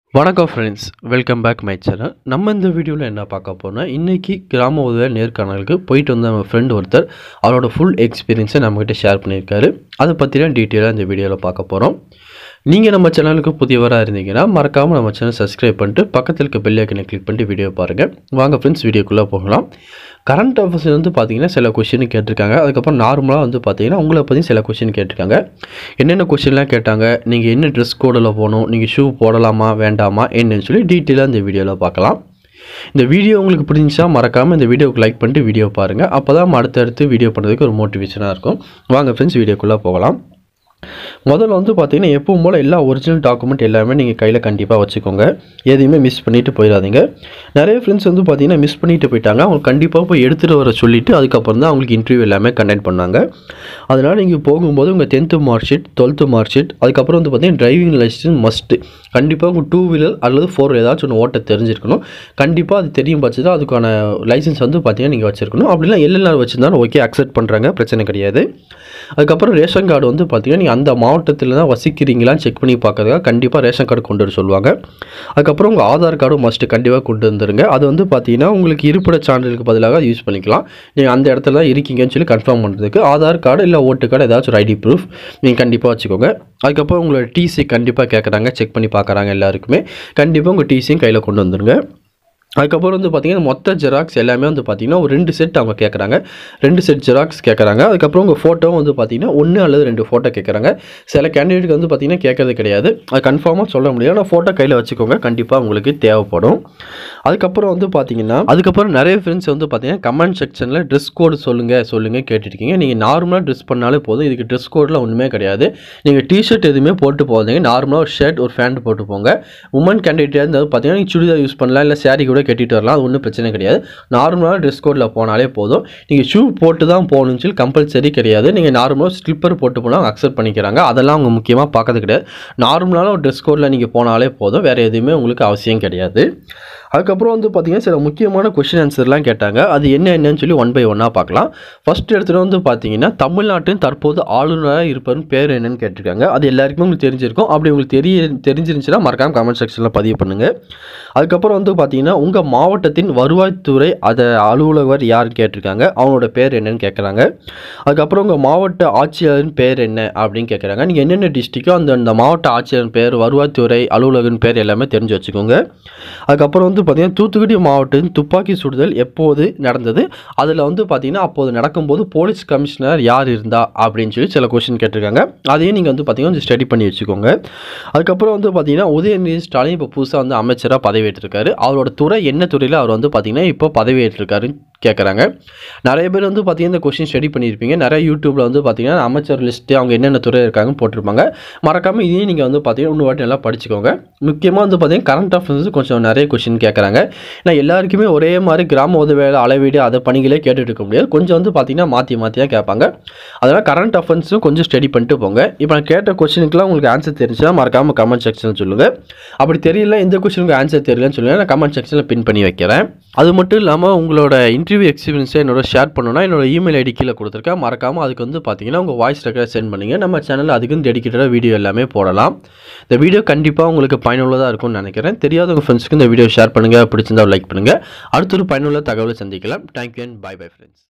வணக்கம் friends welcome back my channel நம்ம இந்த வீடியோவில் என்ன பார்க்க போனால் இன்றைக்கி கிராம உதவி நேர்காணலுக்கு போயிட்டு வந்த நம்ம ஃப்ரெண்ட் ஒருத்தர் அவரோட ஃபுல் எக்ஸ்பீரியன்ஸை நம்மக்கிட்ட ஷேர் பண்ணியிருக்காரு அதை பற்றின டீட்டெயிலாக இந்த வீடியோவில் பார்க்க போகிறோம் நீங்கள் நம்ம சேனலுக்கு புதியவராக இருந்தீங்கன்னா மறக்காமல் நம்ம சேனல் சப்ஸ்கிரைப் பண்ணிட்டு பக்கத்தில் இருக்க பெல் ஐக்கனை கிளிக் பண்ணிட்டு வீடியோ பாருங்கள் வாங்க ஃப்ரெண்ட்ஸ் வீடியோக்குள்ளே போகலாம் கரண்ட் அஃபேர்ஸ் வந்து பார்த்தீங்கன்னா சில கொஷின் கேட்டிருக்காங்க அதுக்கப்புறம் நார்மலாக வந்து பார்த்தீங்கன்னா உங்களை பற்றி சில கொஷின் கேட்டிருக்காங்க என்னென்ன கொஷின்லாம் கேட்டாங்க நீங்கள் என்ன ட்ரெஸ் கோடில் போகணும் நீங்கள் ஷூ போடலாமா வேண்டாமா என்னன்னு சொல்லி டீட்டெயிலாக இந்த வீடியோவில் பார்க்கலாம் இந்த வீடியோ உங்களுக்கு பிடிச்சா மறக்காமல் இந்த வீடியோக்கு லைக் பண்ணிட்டு வீடியோ பாருங்கள் அப்போ தான் அடுத்தடுத்து வீடியோ பண்ணுறதுக்கு ஒரு மோட்டிவேஷனாக இருக்கும் வாங்க ஃப்ரெண்ட்ஸ் வீடியோக்குள்ளே போகலாம் முதல்ல வந்து பார்த்தீங்கன்னா எப்பவும் போல் எல்லா ஒரிஜினல் டாக்குமெண்ட் எல்லாமே நீங்கள் கையில் கண்டிப்பாக வச்சுக்கோங்க எதையுமே மிஸ் பண்ணிட்டு போயிடாதீங்க நிறைய ஃப்ரெண்ட்ஸ் வந்து பார்த்தீங்கன்னா மிஸ் பண்ணிட்டு போயிட்டாங்க அவங்க கண்டிப்பாக போய் எடுத்துகிட்டு வர சொல்லிவிட்டு அதுக்கப்புறம் தான் அவங்களுக்கு இன்டர்வியூ எல்லாமே கண்டக்ட் பண்ணாங்க அதனால் நீங்கள் போகும்போது உங்கள் tenth mark sheet twelfth mark sheet அதுக்கப்புறம் வந்து பார்த்தீங்கன்னா டிரைவிங் லைசன்ஸ் மஸ்ட்டு கண்டிப்பாக உங்கள் டூ வீலர் அல்லது ஃபோர் ஏதாச்சும் ஒன்று ஓட்ட தெரிஞ்சிருக்கணும் கண்டிப்பாக அது தெரியும் பட்சத்தில் அதுக்கான லைசன்ஸ் வந்து பார்த்தீங்கன்னா நீங்கள் வச்சிருக்கணும் அப்படிலாம் எல்எல்ஆர் வச்சுருந்தாலும் ஓகே அக்செப்ட் பண்ணுறாங்க பிரச்சனை கிடையாது அதுக்கப்புறம் ரேஷன் கார்டு வந்து பார்த்தீங்கன்னா நீங்கள் அந்த மாவட்டத்தில் தான் வசிக்கிறீங்களான்னு செக் பண்ணி பார்க்கறதுக்காக கண்டிப்பாக ரேஷன் கார்டு கொண்டு வர சொல்லுவாங்க அதுக்கப்புறம் உங்கள் ஆதார் கார்டும் மஸ்ட்டு கண்டிப்பாக கொண்டு வந்துருங்க அது வந்து பார்த்தீங்கன்னா உங்களுக்கு இருப்பிட சான்றிதழுக்கு பதிலாக யூஸ் பண்ணிக்கலாம் நீங்கள் அந்த இடத்துல தான் இருக்கீங்கன்னு சொல்லி கன்ஃபார்ம் பண்ணுறதுக்கு ஆதார் கார்டு இல்லை ஓட்டு கார்டு ஏதாச்சும் ஒரு ஐடி ப்ரூஃப் நீங்கள் கண்டிப்பாக வச்சுக்கோங்க அதுக்கப்புறம் உங்களோட டிசி கண்டிப்பாக கேட்குறாங்க செக் பண்ணி பார்க்குறாங்க எல்லாருக்குமே கண்டிப்பாக உங்கள் டிசியும் கையில் கொண்டு வந்துருங்க அதுக்கப்புறம் வந்து பார்த்தீங்கன்னா மொத்த ஜெராக்ஸ் எல்லாமே வந்து பார்த்தீங்கன்னா ஒரு ரெண்டு செட் அவங்க கேட்குறாங்க ரெண்டு செட் ஜெராக்ஸ் கேட்குறாங்க அதுக்கப்புறம் உங்கள் ஃபோட்டோவும் வந்து பார்த்தீங்கன்னா ஒன்று அல்லது ரெண்டு ஃபோட்டோ கேட்குறாங்க சில கேண்டிடேட்டுக்கு வந்து பார்த்தீங்கன்னா கேட்கறது கிடையாது அது கன்ஃபார்மாக சொல்ல முடியாது ஆனால் ஃபோட்டோ கையில் வச்சுக்கோங்க கண்டிப்பாக உங்களுக்கு தேவைப்படும் அதுக்கப்புறம் வந்து பார்த்தீங்கன்னா அதுக்கப்புறம் நிறைய ஃப்ரெண்ட்ஸ் வந்து பார்த்தீங்கன்னா கமெண்ட் செக்ஷனில் ட்ரெஸ் கோடு சொல்லுங்கள் சொல்லுங்கள் கேட்டுருக்கீங்க நீங்கள் நார்மலாக ட்ரெஸ் பண்ணாலே போதும் இதுக்கு ட்ரெஸ் கோடில் ஒன்றுமே கிடையாது நீங்கள் டிஷர்ட் எதுவுமே போட்டு போகாதீங்க நார்மலாக ஒரு ஷர்ட் ஒரு பேண்ட் போட்டு போங்க உமன் கேண்டிடேட் வந்து பார்த்தீங்கன்னா நீங்கள் சுடிதார் யூஸ் பண்ணலாம் இல்லை saree கூட கட்டிட்டு வரலாம் அது ஒன்றும் பிரச்சனை கிடையாது நார்மலாக ட்ரெஸ் கோடில் போனாலே போதும் நீங்கள் ஷூ போட்டு தான் போகணும்னு சொல்லி கம்பல்சரி கிடையாது நீங்கள் நார்மலாக ஸ்லிப்பர் போட்டு போனால் அக்செப்ட் பண்ணிக்கிறாங்க அதெல்லாம் அவங்க முக்கியமாக பார்க்கறது கிடையாது நார்மலான ஒரு ட்ரெஸ் கோடில் நீங்கள் போனாலே போதும் வேறு எதுவுமே உங்களுக்கு அவசியம் கிடையாது அதுக்கப்புறம் வந்து பார்த்தீங்கன்னா சில முக்கியமான கொஷின் ஆன்சர்லாம் கேட்டாங்க அது என்ன என்னன்னு சொல்லி ஒன் பை ஒன்னாக பார்க்கலாம் ஃபர்ஸ்ட் இடத்துல வந்து பார்த்தீங்கன்னா தமிழ்நாட்டின் தற்போது ஆளுநராக இருப்பவரின் பேர் என்னன்னு கேட்டிருக்காங்க அது எல்லாருக்குமே உங்களுக்கு தெரிஞ்சிருக்கும் அப்படி உங்களுக்கு தெரிய தெரிஞ்சிருந்துச்சுன்னா மறக்காம கமெண்ட் செக்ஷனில் பதிவு பண்ணுங்கள் அதுக்கப்புறம் வந்து பார்த்தீங்கன்னா உங்கள் மாவட்டத்தின் வருவாய்த்துறை அதை அலுவலகர் யாருன்னு கேட்டிருக்காங்க அவங்களோட பேர் என்னன்னு கேட்குறாங்க அதுக்கப்புறம் உங்கள் மாவட்ட ஆட்சியாளரின் பேர் என்ன அப்படின்னு கேட்குறாங்க நீங்கள் என்னென்ன டிஸ்ட்ரிக்கோ அந்த அந்த மாவட்ட ஆட்சியரின் பேர் வருவாய்த்துறை அலுவலகரின் பேர் எல்லாமே தெரிஞ்சு வச்சுக்கோங்க அதுக்கப்புறம் வந்து பார்த்தீங்கன்னா தூத்துக்குடி மாவட்டத்தின் துப்பாக்கி சுடுதல் எப்போது நடந்தது அதில் வந்து பார்த்தீங்கன்னா அப்போது நடக்கும்போது போலீஸ் கமிஷனர் யார் இருந்தா அப்படின்னு சொல்லி சில கொஸ்டின் கேட்டிருக்காங்க அதையும் நீங்கள் வந்து பார்த்தீங்கன்னா கொஞ்சம் ஸ்டடி பண்ணி வச்சுக்கோங்க அதுக்கப்புறம் வந்து பார்த்தீங்கன்னா உதயநிதி ஸ்டாலின் இப்போ புதுசாக வந்து அமைச்சராக பதவியேற்றிருக்காரு அவரோட துறை என்ன துறையில் அவர் வந்து பார்த்தீங்கன்னா இப்போ பதவியேற்றிருக்காருன்னு கேட்குறாங்க நிறைய பேர் வந்து பார்த்தீங்கன்னா இந்த கொஸ்டின் ஸ்டடி பண்ணியிருப்பீங்க நிறைய யூடியூப்பில் வந்து பார்த்தீங்கன்னா அமைச்சர் லிஸ்ட்டு அவங்க என்னென்ன துறை இருக்காங்கன்னு போட்டிருப்பாங்க மறக்காமல் இதையும் நீங்கள் வந்து பார்த்தீங்கன்னா இன்னொரு வாட்டி நல்லா படிச்சுக்கோங்க முக்கியமாக வந்து பார்த்தீங்கன்னா கரண்ட் அஃபேர்ஸ் கொஞ்சம் நிறைய கொஸ்டின் கேட்குறாங்க ஏன்னா எல்லாருக்குமே ஒரே மாதிரி கிராம உதவியாளர் அளவீடு அதை பணிகளே கேட்டுட்டு இருக்க முடியாது கொஞ்சம் வந்து பார்த்தீங்கன்னா மாற்றி மாற்றி தான் கேட்பாங்க அதனால் கரண்ட் அஃபேர்ஸும் கொஞ்சம் ஸ்டடி பண்ணிட்டு போங்க இப்போ நான் கேட்ட கொஸ்டினுக்குலாம் உங்களுக்கு ஆன்சர் தெரிஞ்சுன்னா மறக்காமல் கமெண்ட் செக்ஷனில் சொல்லுங்கள் அப்படி தெரியல இந்த கொஸ்டினுக்கு ஆன்சர் தெரியலன்னு சொல்லுங்கள் நான் கமெண்ட் செக்ஷனில் பின் பண்ணி வைக்கிறேன் அது மட்டும் இல்லாமல் உங்களோட இன்டர்வியூ எக்ஸ்பீரியன்ஸை என்னோட ஷேர் பண்ணணும்னா என்னோட இமெயில் ஐடி கீழே கொடுத்துருக்கேன் மறக்காமல் அதுக்கு வந்து பார்த்தீங்கன்னா உங்கள் வாய்ஸ் ரெக்கார்ட் சென்ட் பண்ணுங்க நம்ம சேனலில் அதுக்கும் டெடிக்கேட்டடாக வீடியோ எல்லாமே போடலாம் இந்த வீடியோ கண்டிப்பாக உங்களுக்கு பயனுள்ளதாக இருக்கும்னு நினைக்கிறேன் தெரியாத உங்கள் ஃப்ரெண்ட்ஸ்க்கு இந்த வீடியோ ஷேர் பண்ணுங்கள் பிடிச்சிருந்தா லைக் பண்ணுங்கள் அடுத்த ஒரு பயனுள்ள தகவலை சந்திக்கலாம் thank you and bye bye friends